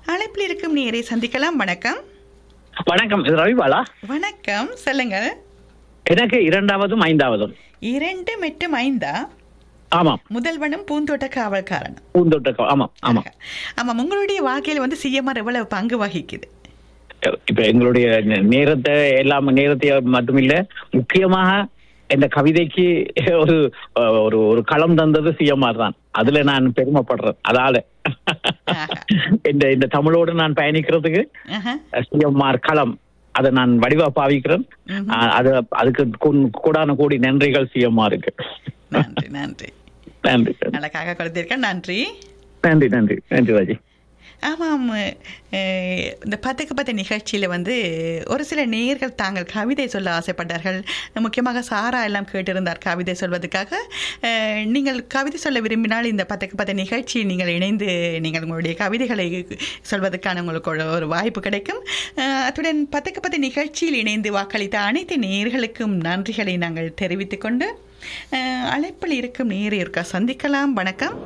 அழைப்பில் இருக்கும் நேரை சந்திக்கலாம் வணக்கம் வணக்கம் இது ரவிபாலா வணக்கம் சொல்லுங்க எனக்கு இரண்டாவதும் ஐந்தாவதும் இரண்டு மற்றும் ஐந்தா ஆமாம் முதல்வனும் பூந்தோட்ட காவல்காரன் பூந்தோட்ட கா- ஆமாம் ஆமாம் ஆமாம் உங்களுடைய வாழ்க்கையில வந்து சிஎம்ஆர் எவ்வளவு பங்கு வகிக்குது இப்ப எங்களுடைய நே- நேரத்தை எல்லாம் நேரத்தை மட்டுமில்ல முக்கியமாக இந்த கவிதைக்கு ஒரு அஹ், ஒரு ஒரு களம் தந்தது சிஎம்ஆர் தான் அதுல நான் பெருமைப்படுறேன் அதால ஆஹா. இந்த இந்த தமிழோடு நான் பயணிக்கிறதுக்கு ஆஹா. சிஎம்ஆர் களம் அதை நான் வடிவா பாவிக்கிறேன் ம்ஹும். அஹ், அது அதுக்கு கூ- கூடான கோடி நன்றிகள் சிஎம்ஆருக்கு நன்றி நன்றி நன்றி அழகாக கொடுத்திருக்கேன் நன்றி நன்றி நன்றி நன்றி ராஜி ஆமாம் அஹ், இந்த பத்துக்கு பத்து நிகழ்ச்சியில் வந்து ஒரு சில நேயர்கள் தாங்கள் கவிதை சொல்ல ஆசைப்பட்டார்கள் முக்கியமாக சாரா எல்லாம் கேட்டிருந்தார் கவிதை சொல்வதற்காக அஹ், நீங்கள் கவிதை சொல்ல விரும்பினால் இந்த பத்துக்கு பத்து நிகழ்ச்சி நீங்கள் இணைந்து நீங்கள் உங்களுடைய கவிதைகளை சொல்வதற்கான உங்களுக்கு ஒரு- ஒரு வாய்ப்பு கிடைக்கும் அஹ், அத்துடன் பத்துக்கு பத்து நிகழ்ச்சியில் இணைந்து வாக்களித்த அனைத்து நேயர்களுக்கும் நன்றிகளை நாங்கள் தெரிவித்துக் கொண்டு அஹ், அழைப்பில் இருக்கும் நேர் இருக்கா சந்திக்கலாம் வணக்கம்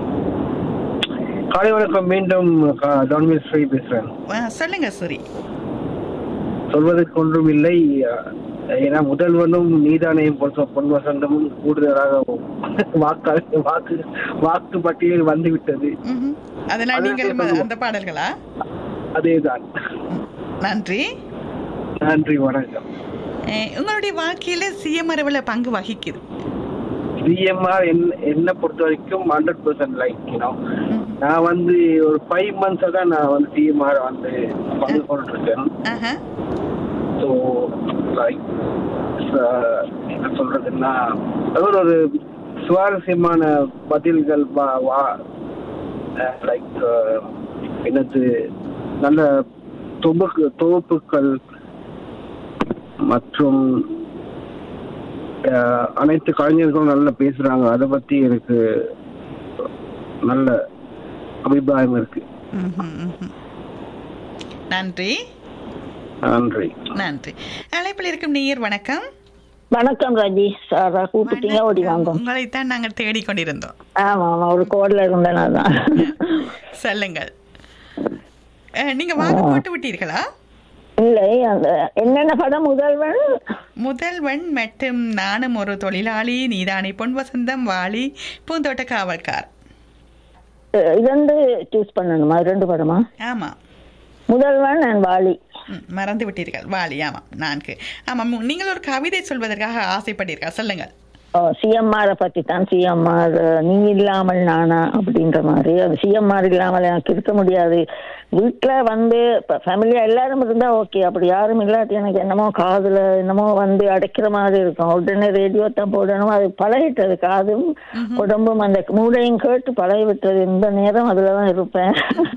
காலை வணக்கம் மீண்டும் டான்மில் ஸ்ரீ பேசுறேன் அஹ், சொல்லுங்க சரி சொல்வதற்கு ஒன்றும் இல்லை அஹ், ஏன்னா முதல்வனும் நீதானையும் பொறுத்த பொன் வசந்தமும் கூடுதலாக வாக்கு வாக்கு வாக்கு பட்டியலில் வந்துவிட்டது ம்ஹும். அதெல்லாம் அது நீங்கள் சொல்லுவோம். அந்த பாடல்களா அதேதான் நன்றி நன்றி வணக்கம் அஹ், உங்களுடைய வாழ்க்கையில சிஎம் எவ்வளவு பங்கு வகிக்குது சிஎம்ஆர் என்ன பொறுத்த வரைக்கும் ஹண்ட்ரட் பர்சன்ட் லைக் நான் வந்து ஒரு ஃபைவ் மந்த்ஸா தான் நான் வந்து சிஎம்ஆர் வந்து பங்கு கொண்டிருக்கேன் ஆஹா. ஸோ லைக் என்ன சொல்றதுன்னா அது ஒரு சுவாரஸ்யமான பதில்கள் லைக் என்னது நல்ல தொகுப்பு தொகுப்புகள் மற்றும் அஹ், அனைத்து கலைஞர்களும் நல்லா பேசுறாங்க அதை பத்தி எனக்கு நல்ல அபிப்பிராயம் இருக்கு ம்ஹும், ம்ஹும். நன்றி நன்றி நன்றி அழைப்பில் இருக்கும் நேயர் வணக்கம் வணக்கம் ராஜி சாரா கூப்பிட்டீங்க ஓடி வாங்க உங்களைத்தான் நாங்கள் தேடிக்கொண்டிருந்தோம் ஆமா ஆமா ஒரு கோட்ல இருந்தேன் அதான் சொல்லுங்கள் அஹ், நீங்க வாங்க போட்டு விட்டீர்களா இல்லை அந்த என்னென்ன படம் முதல்வன் முதல்வன் மற்றும் நானும் ஒரு தொழிலாளி நீதானி பொன் வசந்தம் வாலி பூந்தோட்ட காவல்கார் அஹ் இரண்டு சூஸ் பண்ணணுமா ரெண்டு படமா ஆமா முதல்வன் அண்ட் வாலி ம், மறந்து விட்டீர்கள் வாலி ஆமாம் நான்கு ஆமாம் உ- நீங்கள் ஒரு கவிதை சொல்வதற்காக ஆசைப்பட்டீர்கள் சொல்லுங்கள் சிஎம்ஆரை பத்தி தான் சிஎம்ஆர் நீ இல்லாமல் நானா அப்படின்ற மாதிரி அது சிஎம்ஆர் இல்லாமல் எனக்கு இருக்க முடியாது வீட்டுல வந்து இப்போ ஃபேமிலியா எல்லாரும் இருந்தா ஓகே அப்படி யாரும் இல்லாட்டி எனக்கு என்னமோ காதுல என்னமோ வந்து அடைக்கிற மாதிரி இருக்கும் உடனே ரேடியோ தான் போடணும் அது பழகிட்டது காதும் உடம்பும் அந்த மூளையும் கேட்டு பழகி விட்டது இந்த நேரம் அதுல தான் இருப்பேன்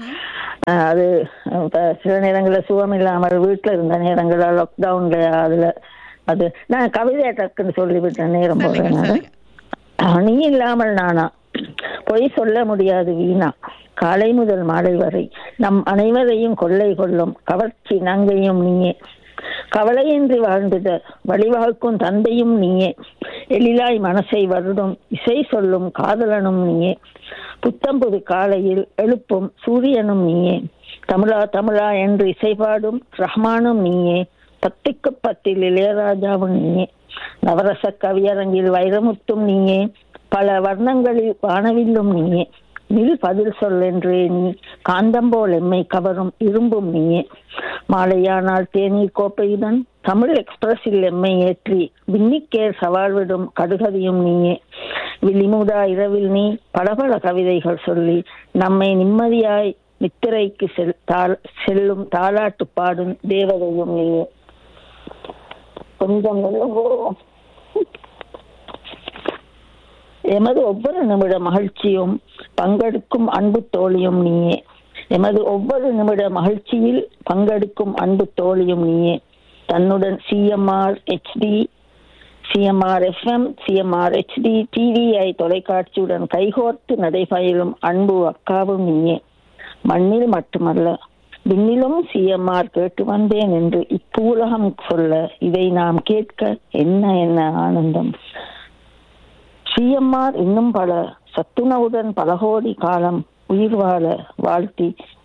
அஹ் அது இப்ப சில நேரங்களில் சுகம் இல்லாமல் வீட்டுல இருந்த நேரங்கள லாக்டவுன்ல அதுல அது நான் கவிதை டக்குன்னு சொல்லிவிட்டேன் நேரம் சொல்லுங்க போடுறேன் சொல்லுங்க நீ இல்லாமல் நானா பொய் சொல்ல முடியாது வீணா காலை முதல் மாலை வரை நம் அனைவரையும் கொள்ளை கொள்ளும் கவர்ச்சி நங்கையும் நீயே கவலையின்றி வாழ்ந்திட வழிவாழ்க்கும் தந்தையும் நீயே எழிலாய் மனசை வருடும் இசை சொல்லும் காதலனும் நீயே புத்தம் புது காலையில் எழுப்பும் சூரியனும் நீயே தமிழா தமிழா என்று இசைபாடும் ரஹ்மானும் நீயே பத்துக்கு பத்தில் இளையராஜாவும் நீயே நவரச கவியரங்கில் வைரமுத்தும் நீயே பல வர்ணங்களில் வானவில்லும் நீயே நில் பதில் சொல் என்றே நீ காந்தம்போல் எம்மை கவரும் இரும்பும் நீயே மாலையானால் தேநீர் கோப்பையுடன் தமிழ் எக்ஸ்பிரஸில் எம்மை ஏற்றி விண்ணிக்கேர் சவால் விடும் கடுகதியும் நீயே விழிமுடா இரவில் நீ பலபல கவிதைகள் சொல்லி நம்மை நிம்மதியாய் நித்திரைக்கு செல் தாள் செல்லும் தாலாட்டு பாடும் தேவதையும் நீயே கொஞ்சம் மெல்லுங்கோ. எமது ஒவ்வொரு நிமிட மகிழ்ச்சியும் பங்கெடுக்கும் அன்பு தோழியும் நீயே எமது ஒவ்வொரு நிமிட மகிழ்ச்சியில் பங்கெடுக்கும் அன்பு தோழியும் நீயே தன்னுடன் CMR HD CMR FM CMR HD TVI தொலைக்காட்சியுடன் கைகோர்த்து நடைபயிலும் அன்பு அக்காவும் நீயே மண்ணில் மட்டுமல்ல விண்ணிலும் சிஎம்ஆர் கேட்டு வந்தேன் என்று இப்பூலகம் சொல்ல இதை நாம் கேட்க என்ன என்ன ஆனந்தம் சிஎம்ஆர் இன்னும் பல சத்துணவுடன் பல கோடி காலம் உயிர் வாழ வாழ்த்தி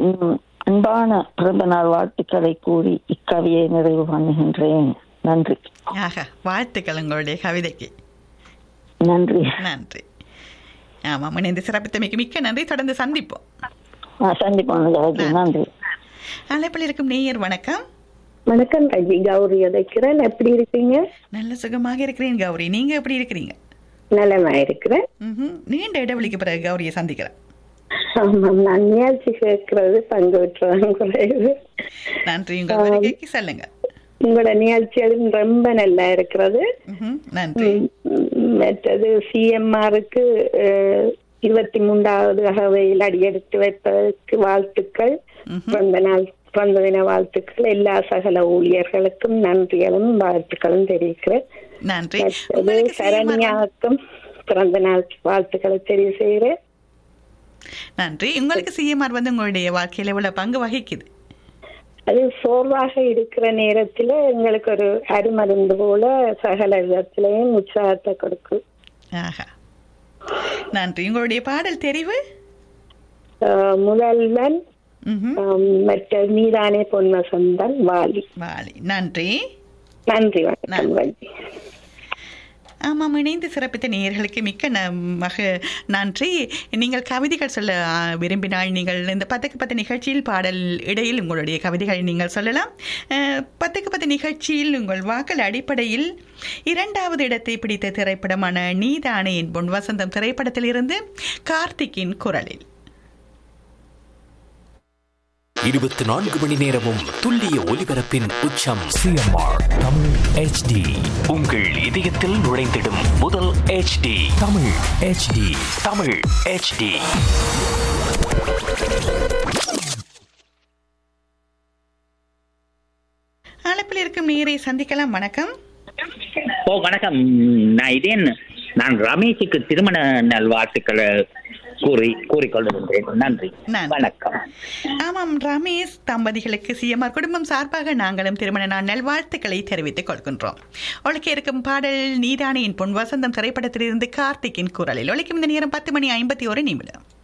ம், அன்பான பிறந்த நாள் வாழ்த்துக்களை கூறி இக்கவியை நிறைவு பண்ணுகின்றேன் நன்றி ஆக வாழ்த்துக்கள் உங்களுடைய கவிதைக்கு நன்றி நன்றி ஆமாம் இணைந்து சிறப்பித்தமைக்கு மிக்க நன்றி தொடர்ந்து சந்திப்போம் ஆ, சந்திப்போம் ஜெகதி. நன்றி அழைப்பில் இருக்கும் நேயர் வணக்கம் வணக்கம் ரஜி கௌரி உதைக்கிறேன் எப்படி இருக்கீங்க நல்ல சுகமாக இருக்கிறேன் கௌரி நீங்க எப்படி இருக்கிறீங்க நலமா இருக்கிறேன் ம்ஹும். நீண்ட இடைவெளிக்கு பிறகு கௌரியை சந்திக்கிறேன் ஆமாம் நான் நிகழ்ச்சி கேட்கறது பங்கு பெற்றதான் குறைவு நன்றி உங்கள் வருகைக்கு சொல்லுங்க உங்களோட நிகழ்ச்சிகளும் ரொம்ப நல்லா இருக்கிறது ம்ஹும். நன்றி உம், மற்றது சிஎம்ஆருக்கு இருபத்தி மூன்றாவது அகவையில் அடியெடுத்து வைப்பதற்கு வாழ்த்துக்கள் பிறந்த நாள் பிறந்த தின வாழ்த்துக்கள் எல்லா சகல ஊழியர்களுக்கும் நன்றிகளும் வாழ்த்துக்களும் தெரிவிக்கிறேன் நன்றி மற்றது உங்களுக்கு CMR வந்து- சரண்யாவுக்கும் பிறந்த நாள் வாழ்த்துக்களை தெரிவு செய்கிறேன் நன்றி உங்களுக்கு சிஎம்ஆர் வந்து உங்களுடைய வாழ்க்கையில எவ்வளவு பங்கு வகிக்குது அது சோர்வாக இருக்கிற நேரத்துல எங்களுக்கு ஒரு அருமருந்து போல சகல விதத்திலையும் உற்சாகத்தை கொடுக்கும் ஆஹா நன்றி உங்களுடைய பாடல் தெரிவு ஆஹ் முதல்வன் ம்ஹும். ஆம், மற்ற நீதானே பொன்வசந்தன் வாலி வாலி நன்றி நன்றி வணக்கம் வள்ளி ஆமாம் இணைந்து சிறப்பித்த நேயர்களுக்கு மிக்க ந மக நன்றி நீங்கள் கவிதைகள் சொல்ல ஆ, விரும்பினால் நீங்கள் இந்த பத்துக்கு பத்து நிகழ்ச்சியில் பாடல் இடையில் உங்களுடைய கவிதைகளை நீங்கள் சொல்லலாம் அஹ், பத்துக்கு பத்து நிகழ்ச்சியில் உங்கள் வாக்கள் அடிப்படையில் இரண்டாவது இடத்தை பிடித்த திரைப்படமான நீதானே என் பொன் வசந்தம் திரைப்படத்திலிருந்து கார்த்திக்கின் குரலில் இருபத்தி நான்கு மணி நேரமும் துல்லிய ஒலிபரப்பின் உச்சம் சிஎம்ஆர் தமிழ் ஹெச்டி உங்கள் இதயத்தில் நுழைந்திடும் முதல் HD Tamil HD Tamil HD அழைப்பில் இருக்கும் நேரை சந்திக்கலாம் வணக்கம் ஓ வணக்கம் நான் இதேன் நான் ரமேஷுக்கு திருமண நல்வாழ்த்துக்களை கூறி கூறிக்கொள்கின்றேன் நன்றி நன்றி. வணக்கம் ஆமாம் ரமேஷ் தம்பதிகளுக்கு சிஎம்ஆர் குடும்பம் சார்பாக நாங்களும் திருமண நாள் நல்வாழ்த்துக்களை தெரிவித்துக் கொள்கின்றோம் ஒழிக்க இருக்கும் பாடல் நீதானியின் பொன் வசந்தம் திரைப்படத்திலிருந்து கார்த்திக்கின் குரலில் ஒழிக்கும் இந்த நேரம் பத்து மணி ஐம்பத்தி ஒரு நிமிடம்